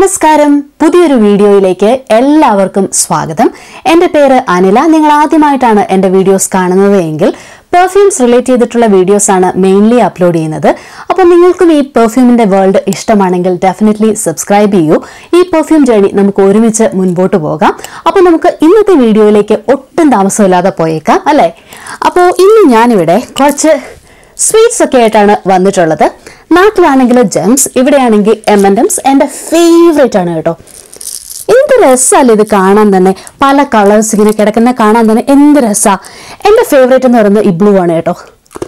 നമസ്കാരം പുതിയൊരു വീഡിയോയിലേക്ക് എല്ലാവർക്കും സ്വാഗതം എൻ്റെ പേര് അനില നിങ്ങൾ ആദ്യമായിട്ടാണ് എൻ്റെ വീഡിയോസ് കാണുന്നത് എങ്കിൽ പെർഫ്യൂംസ് റിലേറ്റ് ചെയ്തിട്ടുള്ള വീഡിയോസ് ആണ് മെയിൻലി അപ്ലോഡ് ചെയ്യുന്നത് അപ്പോൾ നിങ്ങൾക്കും ഈ പെർഫ്യൂമിന്റെ വേൾഡ് ഇഷ്ടമാണെങ്കിൽ ഡെഫിനറ്റ്ലി സബ്സ്ക്രൈബ് ചെയ്യൂ ഈ പെർഫ്യൂം ജേണി നമുക്ക് ഒരുമിച്ച് മുൻപോട്ട് പോകാം അപ്പോൾ നമുക്ക് ഇന്നത്തെ വീഡിയോയിലേക്ക് ഒട്ടും താമസമില്ലാതെ പോയേക്കാം അല്ലേ അപ്പോൾ ഇന്ന് ഞാനിവിടെ കുറച്ച് സ്വീറ്റ്സ് ഒക്കെ ആയിട്ടാണ് വന്നിട്ടുള്ളത് നാട്ടിലാണെങ്കിൽ ജെംസ് ഇവിടെയാണെങ്കിൽ എം എൻ എംസ് എൻ്റെ ഫേവറേറ്റ് ആണ് കേട്ടോ എന്ത് രസമല്ലേ ഇത് കാണാൻ തന്നെ പല കളേഴ്സ് ഇങ്ങനെ കിടക്കുന്ന കാണാൻ തന്നെ എന്ത് രസാ എൻ്റെ ഫേവറേറ്റ് എന്ന് പറയുന്നത് ഈ ബ്ലൂ ആണ് കേട്ടോ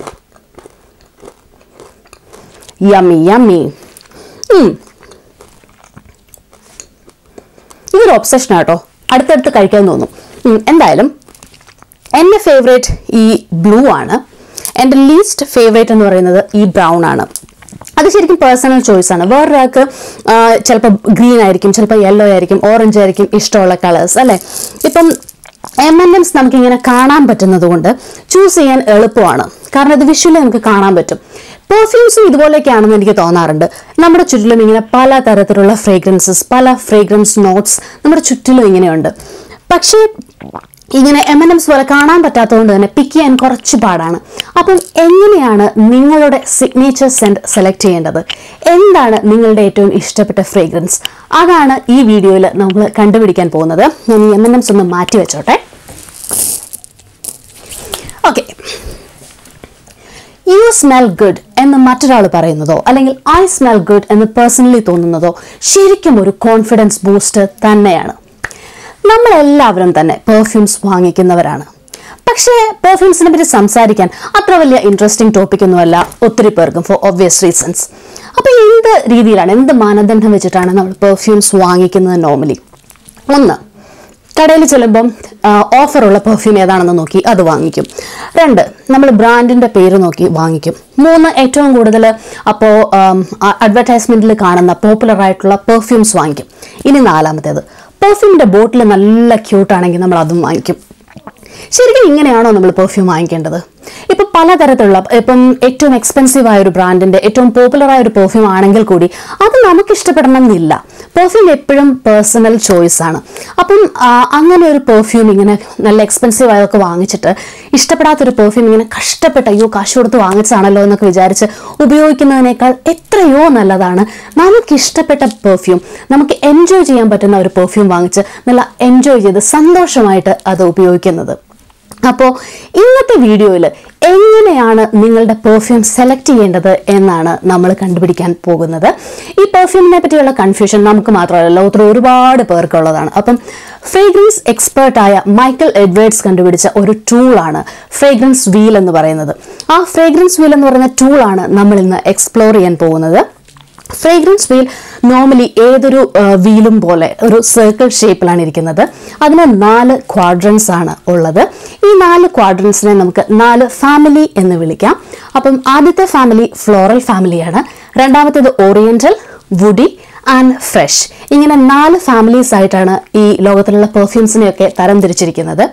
യമ്മി യമ്മി ഇതൊരു ഒബ്സഷൻ ആട്ടോ അടുത്തടുത്ത് കഴിക്കാൻ തോന്നും ഉം, എന്തായാലും എൻ്റെ ഫേവറേറ്റ് ഈ ബ്ലൂ ആണ് എൻ്റെ ലീസ്റ്റ് ഫേവറേറ്റ് എന്ന് പറയുന്നത് ഈ ബ്രൗൺ ആണ് അത് ശരിക്കും പേഴ്സണൽ ചോയ്സ് ആണ് വേറൊരാൾക്ക് ചിലപ്പോൾ ഗ്രീൻ ആയിരിക്കും ചിലപ്പോൾ യെല്ലോ ആയിരിക്കും ഓറഞ്ച് ആയിരിക്കും ഇഷ്ടമുള്ള കളേഴ്സ് അല്ലേ ഇപ്പം എം എൻ എംസ് നമുക്കിങ്ങനെ കാണാൻ പറ്റുന്നത് കൊണ്ട് ചൂസ് ചെയ്യാൻ എളുപ്പമാണ് കാരണം ഇത് വിഷ്വലി നമുക്ക് കാണാൻ പറ്റും പെർഫ്യൂംസും ഇതുപോലെയൊക്കെയാണെന്ന് എനിക്ക് തോന്നാറുണ്ട് നമ്മുടെ ചുറ്റിലും ഇങ്ങനെ പല തരത്തിലുള്ള ഫ്രേഗ്രൻസസ് പല ഫ്രേഗ്രൻസ് നോട്ട്സ് നമ്മുടെ ചുറ്റിലും ഇങ്ങനെയുണ്ട് പക്ഷേ ഇങ്ങനെ എം എൻ എംസ് പോലെ കാണാൻ പറ്റാത്തതുകൊണ്ട് തന്നെ പിക്ക് ചെയ്യാൻ കുറച്ച് പാടാണ് അപ്പം എങ്ങനെയാണ് നിങ്ങളുടെ സിഗ്നേച്ചർ സെൻറ്റ് സെലക്ട് ചെയ്യേണ്ടത് എന്താണ് നിങ്ങളുടെ ഏറ്റവും ഇഷ്ടപ്പെട്ട ഫ്രേഗ്രൻസ് അതാണ് ഈ വീഡിയോയിൽ നമ്മൾ കണ്ടുപിടിക്കാൻ പോകുന്നത് ഞാൻ ഈ എം എൻ എംസ് ഒന്ന് മാറ്റി വെച്ചോട്ടെ ഓക്കെ യു സ്മെൽ ഗുഡ് എന്ന് മറ്റൊരാൾ പറയുന്നതോ അല്ലെങ്കിൽ ഐ സ്മെൽ ഗുഡ് എന്ന് പേഴ്സണലി തോന്നുന്നതോ ശരിക്കും ഒരു കോൺഫിഡൻസ് ബൂസ്റ്റ് തന്നെയാണ് നമ്മളെല്ലാവരും തന്നെ പെർഫ്യൂംസ് വാങ്ങിക്കുന്നവരാണ് പക്ഷേ പെർഫ്യൂംസിനെ പറ്റി സംസാരിക്കാൻ അത്ര വലിയ ഇൻട്രസ്റ്റിംഗ് ടോപ്പിക് ഒന്നുമല്ല ഒത്തിരി പേർക്കും ഫോർ ഒബ്വിയസ് റീസൺസ് അപ്പോൾ എന്ത് രീതിയിലാണ് എന്ത് മാനദണ്ഡം വെച്ചിട്ടാണ് നമ്മൾ പെർഫ്യൂംസ് വാങ്ങിക്കുന്നത് നോർമലി ഒന്ന് കടയിൽ ചെല്ലുമ്പം ഓഫറുള്ള പെർഫ്യൂം ഏതാണെന്ന് നോക്കി അത് വാങ്ങിക്കും രണ്ട് നമ്മൾ ബ്രാൻഡിന്റെ പേര് നോക്കി വാങ്ങിക്കും മൂന്ന് ഏറ്റവും കൂടുതൽ അപ്പോൾ അഡ്വർടൈസ്മെന്റിൽ കാണുന്ന പോപ്പുലർ ആയിട്ടുള്ള പെർഫ്യൂംസ് വാങ്ങിക്കും ഇനി നാലാമത്തേത് പെർഫ്യൂമിന്റെ ബോട്ടിൽ നല്ല ക്യൂട്ടാണെങ്കിൽ നമ്മൾ അതും വാങ്ങിക്കും ശരിക്കും ഇങ്ങനെയാണോ നമ്മൾ പെർഫ്യൂം വാങ്ങിക്കേണ്ടത് ഇപ്പൊ പലതരത്തിലുള്ള ഇപ്പം ഏറ്റവും എക്സ്പെൻസീവ് ആയ ഒരു ബ്രാൻഡിന്റെ ഏറ്റവും പോപ്പുലർ ആയ ഒരു പെർഫ്യൂം ആണെങ്കിൽ കൂടി അത് നമുക്ക് ഇഷ്ടപ്പെടണം എന്നില്ല പെർഫ്യൂം എപ്പോഴും പേഴ്സണൽ ചോയ്സ് ആണ് അപ്പം ആ, അങ്ങനെ ഒരു പെർഫ്യൂം ഇങ്ങനെ നല്ല എക്സ്പെൻസീവ് ആയതൊക്കെ വാങ്ങിച്ചിട്ട് ഇഷ്ടപ്പെടാത്തൊരു പെർഫ്യൂം ഇങ്ങനെ കഷ്ടപ്പെട്ട് അയ്യോ കാശ് കൊടുത്ത് വാങ്ങിച്ചതാണല്ലോ എന്നൊക്കെ വിചാരിച്ച് ഉപയോഗിക്കുന്നതിനേക്കാൾ എത്രയോ നല്ലതാണ് നമുക്ക് ഇഷ്ടപ്പെട്ട പെർഫ്യൂം നമുക്ക് എൻജോയ് ചെയ്യാൻ പറ്റുന്ന ഒരു പെർഫ്യൂം വാങ്ങിച്ച് നല്ല എൻജോയ് ചെയ്ത് സന്തോഷമായിട്ട് അത് ഉപയോഗിക്കുന്നത് അപ്പോൾ ഇന്നത്തെ വീഡിയോയിൽ എങ്ങനെയാണ് നിങ്ങളുടെ പെർഫ്യൂം സെലക്ട് ചെയ്യേണ്ടത് എന്നാണ് നമ്മൾ കണ്ടുപിടിക്കാൻ പോകുന്നത് ഈ പെർഫ്യൂമിനെ പറ്റിയുള്ള കൺഫ്യൂഷൻ നമുക്ക് മാത്രമല്ല ലോകത്തിൽ ഒരുപാട് പേർക്കുള്ളതാണ് അപ്പം ഫ്രേഗ്രൻസ് എക്സ്പേർട്ടായ മൈക്കൽ എഡ്വേർഡ്സ് കണ്ടുപിടിച്ച ഒരു ടൂളാണ് ഫ്രേഗ്രൻസ് വീൽ എന്ന് പറയുന്നത് ആ ഫ്രേഗ്രൻസ് വീൽ എന്ന് പറയുന്ന ടൂളാണ് നമ്മൾ ഇന്ന് എക്സ്പ്ലോർ ചെയ്യാൻ പോകുന്നത് ഫ്രേഗ്രൻസ് വീൽ നോർമലി ഏതൊരു വീലും പോലെ ഒരു സർക്കിൾ ഷേപ്പിലാണ് ഇരിക്കുന്നത് അതിന് നാല് ക്വാഡ്രൻസ് ആണ് ഉള്ളത് ഈ നാല് ക്വാഡ്രൻസിനെ നമുക്ക് നാല് ഫാമിലി എന്ന് വിളിക്കാം അപ്പം ആദ്യത്തെ ഫാമിലി ഫ്ലോറൽ ഫാമിലിയാണ് രണ്ടാമത്തേത് ഓറിയന്റൽ വുഡി ആൻഡ് ഫ്രഷ് ഇങ്ങനെ നാല് ഫാമിലീസ് ആയിട്ടാണ് ഈ ലോകത്തിലുള്ള പെർഫ്യൂംസിനെയൊക്കെ തരംതിരിച്ചിരിക്കുന്നത്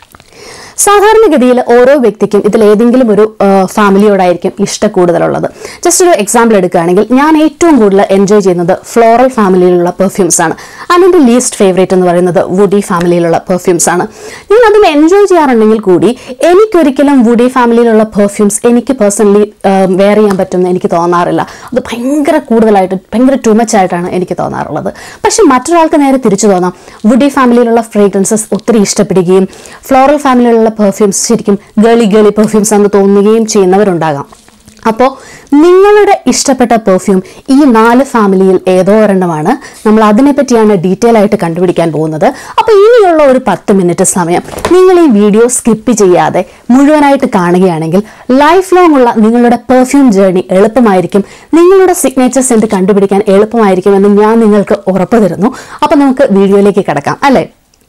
സാധാരണഗതിയിൽ ഓരോ വ്യക്തിക്കും ഇതിൽ ഏതെങ്കിലും ഒരു ആ, ഫാമിലിയോടായിരിക്കും ഇഷ്ട കൂടുതലുള്ളത് ജസ്റ്റ് ഒരു എക്സാമ്പിൾ എടുക്കുകയാണെങ്കിൽ ഞാൻ ഏറ്റവും കൂടുതൽ എൻജോയ് ചെയ്യുന്നത് ഫ്ലോറൽ ഫാമിലിയിലുള്ള പെർഫ്യൂംസ് ആണ് ആൻഡ് എൻ്റെ ലീസ്റ്റ് ഫേവറേറ്റ് എന്ന് പറയുന്നത് വുഡി ഫാമിലിയിലുള്ള പെർഫ്യൂംസ് ആണ് ഞാൻ അതും എൻജോയ് ചെയ്യാറുണ്ടെങ്കിൽ കൂടി എനിക്കൊരിക്കലും വുഡി ഫാമിലിയിലുള്ള പെർഫ്യൂംസ് എനിക്ക് പേഴ്സണലി വെയർ ചെയ്യാൻ പറ്റുമെന്ന് എനിക്ക് തോന്നാറില്ല അത് ഭയങ്കര കൂടുതലായിട്ട് ഭയങ്കര ടു മച്ച് ആയിട്ടാണ് എനിക്ക് തോന്നാറുള്ളത് പക്ഷെ മറ്റൊരാൾക്ക് നേരെ തിരിച്ചു തോന്നാം വുഡി ഫാമിലിയിലുള്ള ഫ്രേഗ്രൻസസ് ഒത്തിരി ഇഷ്ടപ്പെടുകയും ഫ്ലോറൽ ഫാമിലിയിലുള്ള പെർഫ്യൂംസ് ശരിക്കും ഗേളി ഗേളി പെർഫ്യൂംസ് ആണെന്ന് തോന്നുകയും ചെയ്യുന്നവരുണ്ടാകാം അപ്പോൾ നിങ്ങളുടെ ഇഷ്ടപ്പെട്ട പെർഫ്യൂം ഈ നാല് ഫാമിലിയിൽ ഏതോ ഒരെണ്ണമാണ് നമ്മൾ അതിനെപ്പറ്റിയാണ് ഡീറ്റെയിൽ ആയിട്ട് കണ്ടുപിടിക്കാൻ പോകുന്നത് അപ്പോൾ ഇനിയുള്ള ഒരു പത്ത് മിനിറ്റ് സമയം നിങ്ങൾ ഈ വീഡിയോ സ്കിപ്പ് ചെയ്യാതെ മുഴുവനായിട്ട് കാണുകയാണെങ്കിൽ ലൈഫ് ലോങ് ഉള്ള നിങ്ങളുടെ പെർഫ്യൂം ജേർണി എളുപ്പമായിരിക്കും നിങ്ങളുടെ സിഗ്നേച്ചർ സെൻറ്റ് കണ്ടുപിടിക്കാൻ എളുപ്പമായിരിക്കുമെന്ന് ഞാൻ നിങ്ങൾക്ക് ഉറപ്പ് തരുന്നു അപ്പോൾ നമുക്ക് വീഡിയോയിലേക്ക് കിടക്കാം അല്ലേ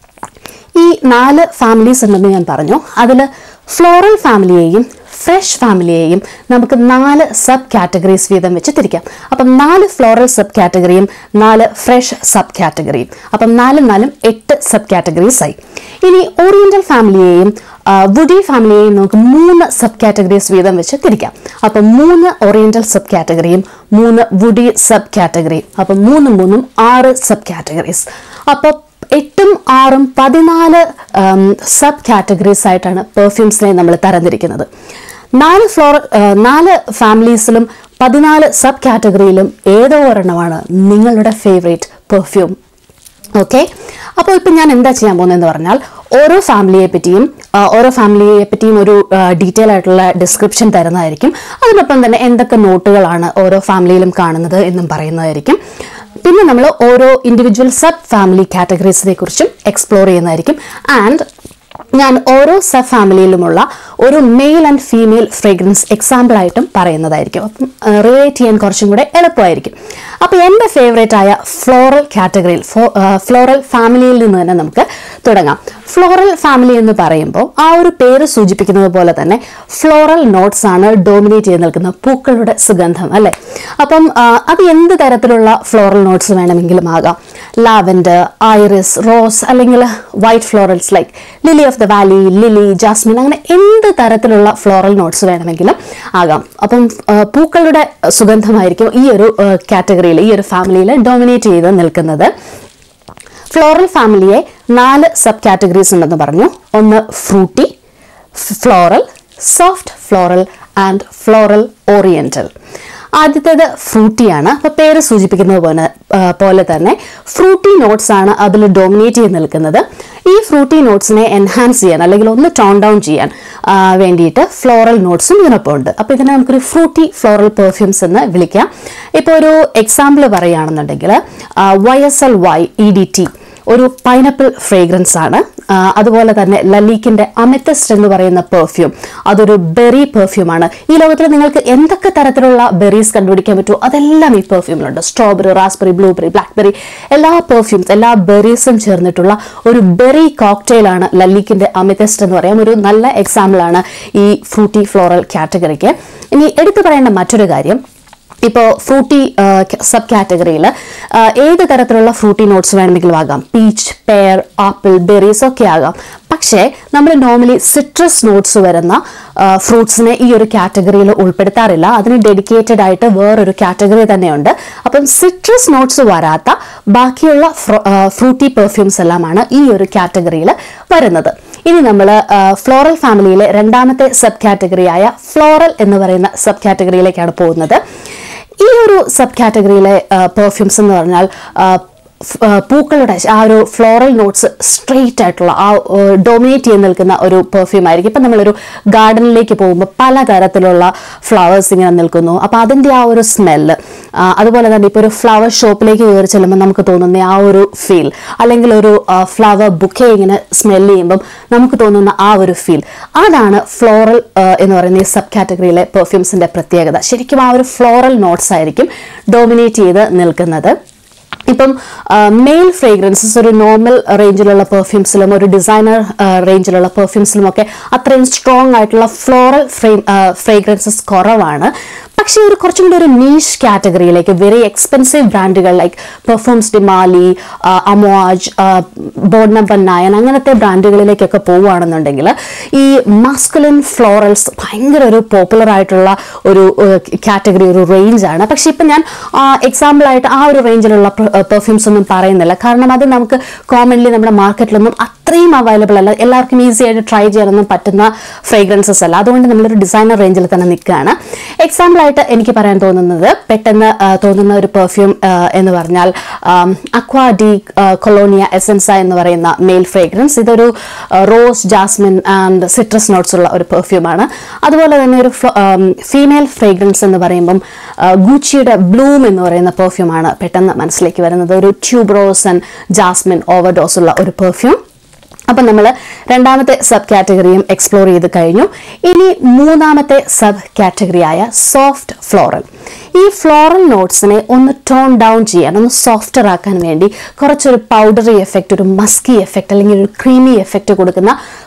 ഈ നാല് ഫാമിലീസ് ഉണ്ടെന്ന് ഞാൻ പറഞ്ഞു അതിൽ ഫ്ലോറൽ ഫാമിലിയെയും ഫ്രഷ് ഫാമിലിയെയും നമുക്ക് നാല് സബ് കാറ്റഗറീസ് വീതം വെച്ച് തിരിക്കാം അപ്പം നാല് ഫ്ലോറൽ സബ് കാറ്റഗറിയും നാല് ഫ്രഷ് സബ് കാറ്റഗറിയും അപ്പം നാലും നാലും എട്ട് സബ് കാറ്റഗറീസ് ആയി ഇനി ഓറിയന്റൽ ഫാമിലിയെയും വുഡി ഫാമിലിയെയും നമുക്ക് മൂന്ന് സബ് കാറ്റഗറീസ് വീതം വെച്ച് തിരിക്കാം അപ്പം മൂന്ന് ഓറിയന്റൽ സബ് കാറ്റഗറിയും മൂന്ന് വുഡി സബ് കാറ്റഗറിയും അപ്പം മൂന്നും മൂന്നും ആറ് സബ് കാറ്റഗറീസ് അപ്പോൾ എട്ടും ആറും പതിനാല് സബ് കാറ്റഗറീസ് ആയിട്ടാണ് പെർഫ്യൂംസിനെ നമ്മൾ തരംതിരിക്കുന്നത് നാല് ഫ്ലോർ നാല് ഫാമിലീസിലും പതിനാല് സബ് കാറ്റഗറിയിലും ഏതോ ഒരെണ്ണമാണ് നിങ്ങളുടെ ഫേവറേറ്റ് പെർഫ്യൂം ഓക്കെ അപ്പോൾ ഇപ്പം ഞാൻ എന്താ ചെയ്യാൻ പോകുന്നതെന്ന് പറഞ്ഞാൽ ഓരോ ഫാമിലിയെ പറ്റിയും ആ, ഓരോ ഫാമിലിയെ പറ്റിയും ഒരു ഡീറ്റെയിൽ ആയിട്ടുള്ള ഡിസ്ക്രിപ്ഷൻ തരുന്നതായിരിക്കും അതിനൊപ്പം തന്നെ എന്തൊക്കെ നോട്ടുകളാണ് ഓരോ ഫാമിലിയിലും കാണുന്നത് എന്നും പറയുന്നതായിരിക്കും പിന്നെ നമ്മൾ ഓരോ ഇൻഡിവിജ്വൽ സബ് ഫാമിലി കാറ്റഗറീസിനെ കുറിച്ചും എക്സ്പ്ലോർ ചെയ്യുന്നതായിരിക്കും ആൻഡ് ഞാൻ ഓരോ സബ് ഫാമിലിയിലുമുള്ള ഒരു male and female fragrance example ആയിട്ടും പറയുന്നതായിരിക്കും അപ്പം റിലേറ്റ് ചെയ്യാൻ കുറച്ചും കൂടെ എളുപ്പമായിരിക്കും അപ്പോൾ എൻ്റെ ഫേവറേറ്റ് ആയ ഫ്ലോറൽ കാറ്റഗറിയിൽ ഫ്ലോറൽ ഫാമിലിയിൽ നിന്ന് തന്നെ നമുക്ക് തുടങ്ങാം ഫ്ലോറൽ ഫാമിലി എന്ന് പറയുമ്പോൾ ആ ഒരു പേര് സൂചിപ്പിക്കുന്നത് പോലെ തന്നെ ഫ്ലോറൽ നോട്ട്സ് ആണ് ഡോമിനേറ്റ് ചെയ്ത് നിൽക്കുന്ന പൂക്കളുടെ സുഗന്ധം അല്ലേ അപ്പം ആ, അത് എന്ത് തരത്തിലുള്ള ഫ്ലോറൽ നോട്ട്സ് വേണമെങ്കിലും ആകാം ലാവൻഡർ ഐറിസ് റോസ് അല്ലെങ്കിൽ white florals like lily of the valley lily jasmine അങ്ങനെ എന്ത് തരത്തിലുള്ള ഫ്ലോറൽ നോട്ട്സ് വേണമെങ്കിലും ആകാം അപ്പം ആ, പൂക്കളുടെ സുഗന്ധമായിരിക്കും ഈ ഒരു കാറ്റഗറിയിൽ ഈ ഒരു ഫാമിലിയിൽ ഡോമിനേറ്റ് ചെയ്ത് നിൽക്കുന്നത് ഫ്ലോറൽ ഫാമിലിയെ നാല് സബ് കാറ്റഗറീസ് ഉണ്ടെന്ന് പറഞ്ഞു ഒന്ന് fruity floral soft floral and floral oriental ആദ്യത്തേത് ഫ്രൂട്ടിയാണ് അപ്പോൾ പേര് സൂചിപ്പിക്കുന്നത് പോലെ ആ, പോലെ തന്നെ ഫ്രൂട്ടി നോട്ട്സ് ആണ് അതിൽ ഡോമിനേറ്റ് ചെയ്ത് നിൽക്കുന്നത് ഈ ഫ്രൂട്ടി നോട്ട്സിനെ എൻഹാൻസ് ചെയ്യാൻ അല്ലെങ്കിൽ ഒന്ന് ടോൺ ഡൗൺ ചെയ്യാൻ ആ, വേണ്ടിയിട്ട് ഫ്ലോറൽ നോട്ട്സും ഇതിനൊപ്പം ഉണ്ട് അപ്പോൾ ഇതിനെ നമുക്കൊരു ഫ്രൂട്ടി ഫ്ലോറൽ പെർഫ്യൂംസ് എന്ന് വിളിക്കാം ഇപ്പോൾ ഒരു എക്സാമ്പിൾ പറയുകയാണെന്നുണ്ടെങ്കിൽ Y S L Y E D T ഒരു പൈനാപ്പിൾ ഫ്രേഗ്രൻസ് ആണ് ആ, അതുപോലെ തന്നെ ലലീക്കിന്റെ അമിത്തസ്റ്റ് എന്ന് പറയുന്ന പെർഫ്യൂം അതൊരു ബെറി പെർഫ്യൂം ആണ് ഈ ലോകത്തിൽ നിങ്ങൾക്ക് എന്തൊക്കെ തരത്തിലുള്ള ബെറീസ് കണ്ടുപിടിക്കാൻ പറ്റുമോ അതെല്ലാം ഈ പെർഫ്യൂമിലുണ്ട് സ്ട്രോബെറി റാസ്ബെറി ബ്ലൂബെറി ബ്ലാക്ക്ബെറി എല്ലാ പെർഫ്യൂംസ് എല്ലാ ബെറീസും ചേർന്നിട്ടുള്ള ഒരു ബെറി കോക്ടെയിൽ ആണ് ലല്ലിക്കിന്റെ അമിതസ്റ്റ് എന്ന് പറയാം ഒരു നല്ല എക്സാമ്പിൾ ആണ് ഈ ഫ്രൂട്ടി ഫ്ലോറൽ കാറ്റഗറിക്ക് ഇനി എടുത്തു പറയേണ്ട മറ്റൊരു കാര്യം ഇപ്പോൾ ഫ്രൂട്ടി സബ് കാറ്റഗറിയിൽ ഏത് തരത്തിലുള്ള ഫ്രൂട്ടി നോട്ട്സ് വേണമെങ്കിലും ആകാം പീച്ച് പെയർ ആപ്പിൾ ബെറീസ് ഒക്കെ ആകാം പക്ഷേ നമ്മൾ നോർമലി സിട്രസ് നോട്ട്സ് വരുന്ന ഫ്രൂട്ട്സിനെ ഈ ഒരു കാറ്റഗറിയിൽ ഉൾപ്പെടുത്താറില്ല അതിന് ഡെഡിക്കേറ്റഡ് ആയിട്ട് വേറൊരു കാറ്റഗറി തന്നെയുണ്ട് അപ്പം സിട്രസ് നോട്ട്സ് വരാത്ത ബാക്കിയുള്ള ഫ്രൂട്ടി പെർഫ്യൂംസ് എല്ലാമാണ് ഈ ഒരു കാറ്റഗറിയിൽ വരുന്നത് ഇനി നമ്മൾ ഫ്ലോറൽ ഫാമിലിയിലെ രണ്ടാമത്തെ സബ് കാറ്റഗറിയായ ഫ്ലോറൽ എന്ന് പറയുന്ന സബ് കാറ്റഗറിയിലേക്കാണ് പോകുന്നത് ഈ ഒരു സബ് കാറ്റഗറിയിലെ പെർഫ്യൂംസ് എന്ന് പറഞ്ഞാൽ ആ, ഫ്- ആ, പൂക്കളുടെ ആ ഒരു ഫ്ലോറൽ നോട്ട്സ് സ്ട്രെയിറ്റ് ആയിട്ടുള്ള ആ ഡോമിനേറ്റ് ചെയ്ത് നിൽക്കുന്ന ഒരു പെർഫ്യൂം ആയിരിക്കും ഇപ്പം നമ്മളൊരു ഗാർഡനിലേക്ക് പോകുമ്പോൾ പലതരത്തിലുള്ള ഫ്ലവേഴ്സ് ഇങ്ങനെ നിൽക്കുന്നു അപ്പോൾ അതിൻ്റെ ആ ഒരു സ്മെല്ല് അതുപോലെ തന്നെ ഇപ്പോൾ ഒരു ഫ്ലവർ ഷോപ്പിലേക്ക് കയറി ചെല്ലുമ്പോൾ നമുക്ക് തോന്നുന്ന ആ ഒരു ഫീൽ അല്ലെങ്കിൽ ഒരു ഫ്ലവർ ബുക്കെ ഇങ്ങനെ സ്മെൽ ചെയ്യുമ്പം നമുക്ക് തോന്നുന്ന ആ ഒരു ഫീൽ അതാണ് ഫ്ലോറൽ എന്ന് പറയുന്ന ഈ സബ് കാറ്റഗറിയിലെ പെർഫ്യൂംസിന്റെ പ്രത്യേകത ശരിക്കും ആ ഒരു ഫ്ലോറൽ നോട്ട്സ് ആയിരിക്കും ഡോമിനേറ്റ് ചെയ്ത് നിൽക്കുന്നത് ഇപ്പം മെയിൽ ഫ്രേഗ്രൻസസ് ഒരു നോർമൽ റേഞ്ചിലുള്ള പെർഫ്യൂംസിലും ഒരു ഡിസൈനർ റേഞ്ചിലുള്ള പെർഫ്യൂംസിലും ഒക്കെ അത്രയും സ്ട്രോങ് ആയിട്ടുള്ള ഫ്ലോറൽ ഫ്രേഗ്രൻസസ് കുറവാണ് പക്ഷേ ഒരു കുറച്ചും കൂടി ഒരു നീഷ് കാറ്റഗറിയിലേക്ക് വെരി എക്സ്പെൻസീവ് ബ്രാൻഡുകൾ ലൈക്ക് പെർഫ്യൂംസ് ഡിമാലി അമോജ് ബോർഡ് നമ്പർ നയൻ അങ്ങനത്തെ ബ്രാൻഡുകളിലേക്കൊക്കെ പോവുകയാണെന്നുണ്ടെങ്കിൽ ഈ മാസ്കുലിൻ ഫ്ലോറൽസ് ഭയങ്കര ഒരു പോപ്പുലർ ആയിട്ടുള്ള ഒരു കാറ്റഗറി ഒരു റേഞ്ച് ആണ് പക്ഷെ ഇപ്പം ഞാൻ എക്സാമ്പിൾ ആയിട്ട് ആ ഒരു റേഞ്ചിലുള്ള പെർഫ്യൂംസ് ഒന്നും പറയുന്നില്ല കാരണം അത് നമുക്ക് കോമൺലി നമ്മുടെ മാർക്കറ്റിലൊന്നും അത്രയും അവൈലബിൾ അല്ല എല്ലാവർക്കും ഈസി ആയിട്ട് ട്രൈ ചെയ്യാനൊന്നും പറ്റുന്ന ഫ്രേഗ്രൻസസ് അല്ല അതുകൊണ്ട് നമ്മളൊരു ഡിസൈനർ റേഞ്ചിൽ തന്നെ നിൽക്കുകയാണ് എക്സാമ്പിൾ ആയിട്ട് എനിക്ക് പറയാൻ തോന്നുന്നത് പെട്ടെന്ന് ആ, തോന്നുന്ന ഒരു പെർഫ്യൂം എന്ന് പറഞ്ഞാൽ അക്വാ ഡി കൊളോണിയ എസൻസ എന്ന് പറയുന്ന മെയിൽ ഫ്രേഗ്രൻസ് ഇതൊരു rose jasmine and citrus notes ഉള്ള ഒരു പെർഫ്യൂമാണ് അതുപോലെ തന്നെ ഒരു ഫീമെയിൽ ഫ്രേഗ്രൻസ് എന്ന് പറയുമ്പം ആ, ഗൂച്ചിയുടെ ബ്ലൂം എന്ന് പറയുന്ന പെർഫ്യൂമാണ് പെട്ടെന്ന് മനസ്സിലേക്ക് വരുന്നത് ഒരു ട്യൂബ്രോസ് ആൻഡ് ജാസ്മിൻ ഓവർഡോസ് ഉള്ള ഒരു പെർഫ്യൂം അപ്പം നമ്മൾ രണ്ടാമത്തെ സബ് കാറ്റഗറിയും എക്സ്പ്ലോർ ചെയ്ത് കഴിഞ്ഞു ഇനി മൂന്നാമത്തെ സബ് കാറ്റഗറിയായ സോഫ്റ്റ് ഫ്ലോറൽ ഈ ഫ്ലോറൽ നോട്ട്സിനെ ഒന്ന് ടോൺ ഡൗൺ ചെയ്യാൻ ഒന്ന് സോഫ്റ്റർ ആക്കാൻ വേണ്ടി കുറച്ചൊരു പൗഡറി എഫക്റ്റ് ഒരു മസ്കി എഫക്റ്റ് അല്ലെങ്കിൽ ഒരു ക്രീമി എഫക്റ്റ് കൊടുക്കുന്ന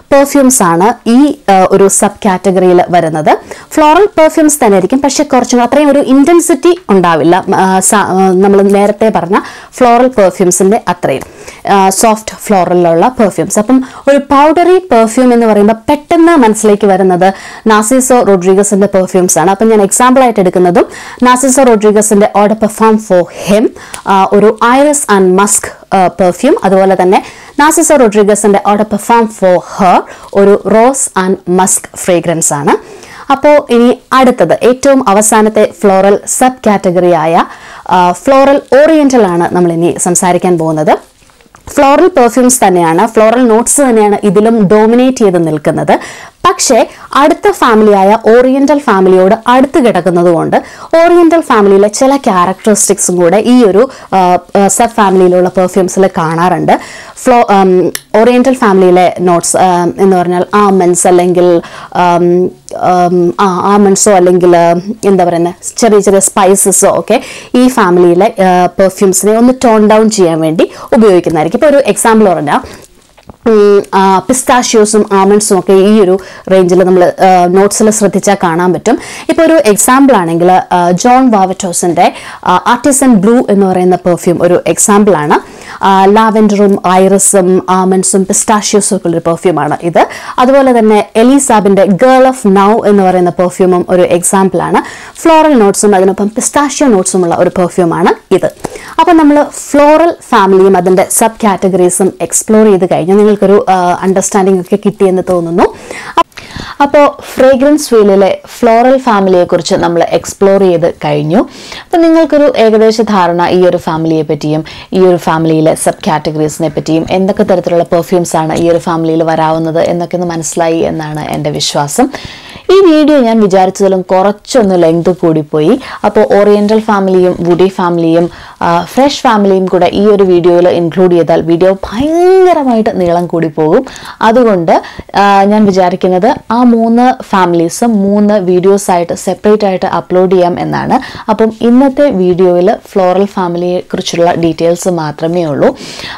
പെർഫ്യൂംസ് ആണ് ഈ ആ, ഒരു സബ് കാറ്റഗറിയിൽ വരുന്നത് ഫ്ലോറൽ പെർഫ്യൂംസ് തന്നെ ആയിരിക്കും പക്ഷെ കുറച്ചും അത്രയും ഒരു ഇന്റൻസിറ്റി ഉണ്ടാവില്ല നമ്മൾ നേരത്തെ പറഞ്ഞ ഫ്ലോറൽ പെർഫ്യൂംസിന്റെ അത്രയും സോഫ്റ്റ് ഫ്ലോറലിലുള്ള പെർഫ്യൂംസ് അപ്പം ഒരു പൗഡറി പെർഫ്യൂം എന്ന് പറയുമ്പോൾ പെട്ടെന്ന് മനസ്സിലേക്ക് വരുന്നത് നാസിസോ റോഡ്രിഗസിന്റെ പെർഫ്യൂംസ് ആണ് അപ്പം ഞാൻ എക്സാമ്പിൾ ആയിട്ട് എടുക്കുന്നതും നാസിസോ റോഡ്രിഗസിന്റെ ഓർഡർ പെർഫോം ഫോർ ഹെം ഒരു ഐറസ് ആൻഡ് മസ്ക് പെർഫ്യൂം അതുപോലെ തന്നെ നാസിസോ റോഡ്രിഗസിന്റെ ഓർഡർ പെർഫോം ഫോർ ഹർ ഒരു റോസ് ആൻഡ് മസ്ക് ഫ്രേഗ്രൻസ് ആണ് അപ്പോൾ ഇനി അടുത്തത് ഏറ്റവും അവസാനത്തെ ഫ്ലോറൽ സബ് കാറ്റഗറിയായ ഫ്ലോറൽ ഓറിയന്റൽ ആണ് നമ്മൾ ഇനി സംസാരിക്കാൻ പോകുന്നത് ഫ്ലോറൽ പെർഫ്യൂംസ് തന്നെയാണ് ഫ്ലോറൽ നോട്ട്സ് തന്നെയാണ് ഇതിലും ഡോമിനേറ്റ് ചെയ്ത് നിൽക്കുന്നത് പക്ഷേ അടുത്ത ഫാമിലിയായ ഓറിയന്റൽ ഫാമിലിയോട് അടുത്ത് കിടക്കുന്നത് കൊണ്ട് ഓറിയന്റൽ ഫാമിലിയിലെ ചില ക്യാരക്ടറിസ്റ്റിക്സും കൂടെ ഈ ഒരു സബ് ഫാമിലിയിലുള്ള പെർഫ്യൂംസിൽ കാണാറുണ്ട് ഫ്ലോ ഓറിയന്റൽ ഫാമിലിയിലെ നോട്ട്സ് എന്ന് പറഞ്ഞാൽ ആമൻസ് അല്ലെങ്കിൽ ആം, ആം, ആ ആമണ്ട്സോ അല്ലെങ്കിൽ എന്താ പറയുന്നത് ചെറിയ ചെറിയ സ്പൈസസോ ഒക്കെ ഈ ഫാമിലിയിലെ പെർഫ്യൂംസിനെ ഒന്ന് ടോൺ ഡൗൺ ചെയ്യാൻ വേണ്ടി ഉപയോഗിക്കുന്നതായിരിക്കും ഇപ്പോൾ ഒരു എക്സാമ്പിൾ പറഞ്ഞാൽ പിസ്താഷ്യോസും ആമണ്ട്സും ഒക്കെ ഈ ഒരു റേഞ്ചിൽ നമ്മൾ നോട്ട്സിൽ ശ്രദ്ധിച്ചാൽ കാണാൻ പറ്റും ഇപ്പോൾ ഒരു എക്സാമ്പിൾ ആണെങ്കിൽ ജോൺ വാവറ്റോസിന്റെ ആർട്ടിസൺ ബ്ലൂ എന്ന് പറയുന്ന പെർഫ്യൂം ഒരു എക്സാമ്പിൾ ആണ് ലാവൻഡറും ഐറിസും ആമണ്ട്സും പിസ്താഷ്യോസും ഒക്കെ ഉള്ളൊരു പെർഫ്യൂമാണ് ഇത് അതുപോലെ തന്നെ എലിസാബിന്റെ ഗേൾ ഓഫ് നൗ എന്ന് പറയുന്ന പെർഫ്യൂമും ഒരു എക്സാമ്പിൾ ആണ് ഫ്ലോറൽ നോട്ട്സും അതിനൊപ്പം പിസ്താഷ്യോ നോട്ട്സും ഉള്ള ഒരു പെർഫ്യൂമാണ് ഇത് അപ്പോൾ നമ്മൾ ഫ്ലോറൽ ഫാമിലിയും അതിന്റെ സബ് കാറ്റഗറീസും എക്സ്പ്ലോർ ചെയ്ത് കഴിഞ്ഞു നിങ്ങൾക്കൊരു അണ്ടർസ്റ്റാൻഡിംഗ് ഒക്കെ കിട്ടിയെന്ന് തോന്നുന്നു അപ്പോൾ ഫ്രേഗ്രൻസ് വീലിലെ ഫ്ലോറൽ ഫാമിലിയെ കുറിച്ച് നമ്മൾ എക്സ്പ്ലോർ ചെയ്ത് കഴിഞ്ഞു അപ്പോൾ നിങ്ങൾക്കൊരു ഏകദേശ ധാരണ ഈ ഒരു ഫാമിലിയെ പറ്റിയും ഈ ഒരു ഫാമിലിയിലെ സബ് കാറ്റഗറീസിനെ പറ്റിയും എന്തൊക്കെ തരത്തിലുള്ള പെർഫ്യൂംസ് ആണ് ഈ ഒരു ഫാമിലിയിൽ വരാവുന്നത് എന്നൊക്കെ ഒന്ന് മനസ്സിലായി എന്നാണ് എൻ്റെ വിശ്വാസം ഈ വീഡിയോ ഞാൻ വിചാരിച്ചതിലും കുറച്ചൊന്ന് ലെങ്ത് കൂടിപ്പോയി അപ്പോൾ ഓറിയന്റൽ ഫാമിലിയും വുഡി ഫാമിലിയും ഫ്രഷ് ഫാമിലിയും കൂടെ ഈ ഒരു വീഡിയോയിൽ ഇൻക്ലൂഡ് ചെയ്താൽ വീഡിയോ ഭയങ്കരമായിട്ട് നീളം കൂടി പോകും അതുകൊണ്ട് ആ, ഞാൻ വിചാരിക്കുന്നത് ആ മൂന്ന് ഫാമിലീസും മൂന്ന് വീഡിയോസ് ആയിട്ട് സെപ്പറേറ്റ് ആയിട്ട് അപ്ലോഡ് ചെയ്യാം എന്നാണ് അപ്പം ഇന്നത്തെ വീഡിയോയിൽ ഫ്ലോറൽ ഫാമിലിയെ കുറിച്ചുള്ള ഡീറ്റെയിൽസ് മാത്രമേ ഉള്ളൂ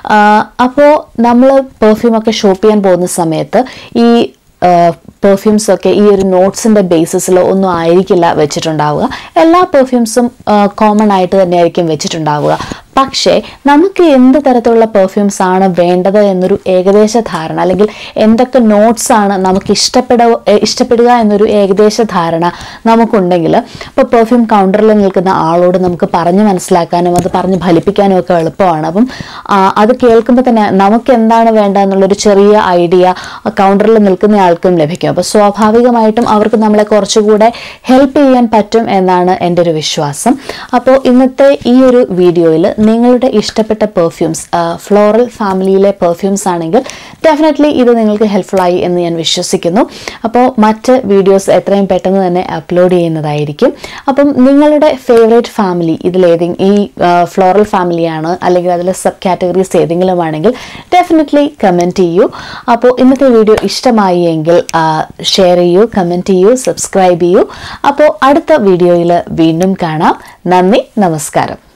അപ്പോൾ നമ്മൾ പെർഫ്യൂമൊക്കെ ഷോപ്പ് ചെയ്യാൻ പോകുന്ന സമയത്ത് ഈ പെർഫ്യൂംസ് ഒക്കെ ഈ ഒരു നോട്ട്സിന്റെ ബേസിസിൽ ഒന്നും ആയിരിക്കില്ല വെച്ചിട്ടുണ്ടാവുക എല്ലാ പെർഫ്യൂംസും കോമൺ ആയിട്ട് തന്നെയായിരിക്കും വെച്ചിട്ടുണ്ടാവുക പക്ഷേ നമുക്ക് എന്ത് തരത്തിലുള്ള പെർഫ്യൂംസ് ആണ് വേണ്ടത് എന്നൊരു ഏകദേശ ധാരണ അല്ലെങ്കിൽ എന്തൊക്കെ നോട്ട്സ് ആണ് നമുക്ക് ഇഷ്ടപ്പെട ഇഷ്ടപ്പെടുക എന്നൊരു ഏകദേശ ധാരണ നമുക്കുണ്ടെങ്കിൽ ഇപ്പോൾ പെർഫ്യൂം കൗണ്ടറിൽ നിൽക്കുന്ന ആളോട് നമുക്ക് പറഞ്ഞ് മനസ്സിലാക്കാനും അത് പറഞ്ഞ് ഫലിപ്പിക്കാനും ഒക്കെ എളുപ്പമാണ് അപ്പം ആ, അത് കേൾക്കുമ്പോൾ തന്നെ നമുക്ക് എന്താണ് വേണ്ടത് എന്നുള്ളൊരു ചെറിയ ഐഡിയ കൗണ്ടറിൽ നിൽക്കുന്ന ആൾക്കും ലഭിക്കും അപ്പോൾ സ്വാഭാവികമായിട്ടും അവർക്ക് നമ്മളെ കുറച്ചുകൂടെ ഹെൽപ്പ് ചെയ്യാൻ പറ്റും എന്നാണ് എൻ്റെ ഒരു വിശ്വാസം അപ്പോൾ ഇന്നത്തെ ഈ ഒരു വീഡിയോയിൽ നിങ്ങളുടെ ഇഷ്ടപ്പെട്ട പെർഫ്യൂംസ് ഫ്ലോറൽ ഫാമിലിയിലെ പെർഫ്യൂംസ് ആണെങ്കിൽ ഡെഫിനറ്റ്ലി ഇത് നിങ്ങൾക്ക് ഹെൽപ്ഫുൾ ആയി എന്ന് ഞാൻ വിശ്വസിക്കുന്നു അപ്പോൾ മറ്റ് വീഡിയോസ് എത്രയും പെട്ടെന്ന് തന്നെ അപ്ലോഡ് ചെയ്യുന്നതായിരിക്കും അപ്പം നിങ്ങളുടെ ഫേവറേറ്റ് ഫാമിലി ഇതിലേതെങ്കിലും ഈ ഫ്ലോറൽ ഫാമിലിയാണ് അല്ലെങ്കിൽ അതിലെ സബ് കാറ്റഗറീസ് ഏതെങ്കിലും ആണെങ്കിൽ ഡെഫിനറ്റ്ലി കമൻറ്റ് ചെയ്യൂ അപ്പോൾ ഇന്നത്തെ വീഡിയോ ഇഷ്ടമായി എങ്കിൽ ഷെയർ ചെയ്യൂ കമൻറ്റ് ചെയ്യൂ സബ്സ്ക്രൈബ് ചെയ്യൂ അപ്പോൾ അടുത്ത വീഡിയോയിൽ വീണ്ടും കാണാം നന്ദി നമസ്കാരം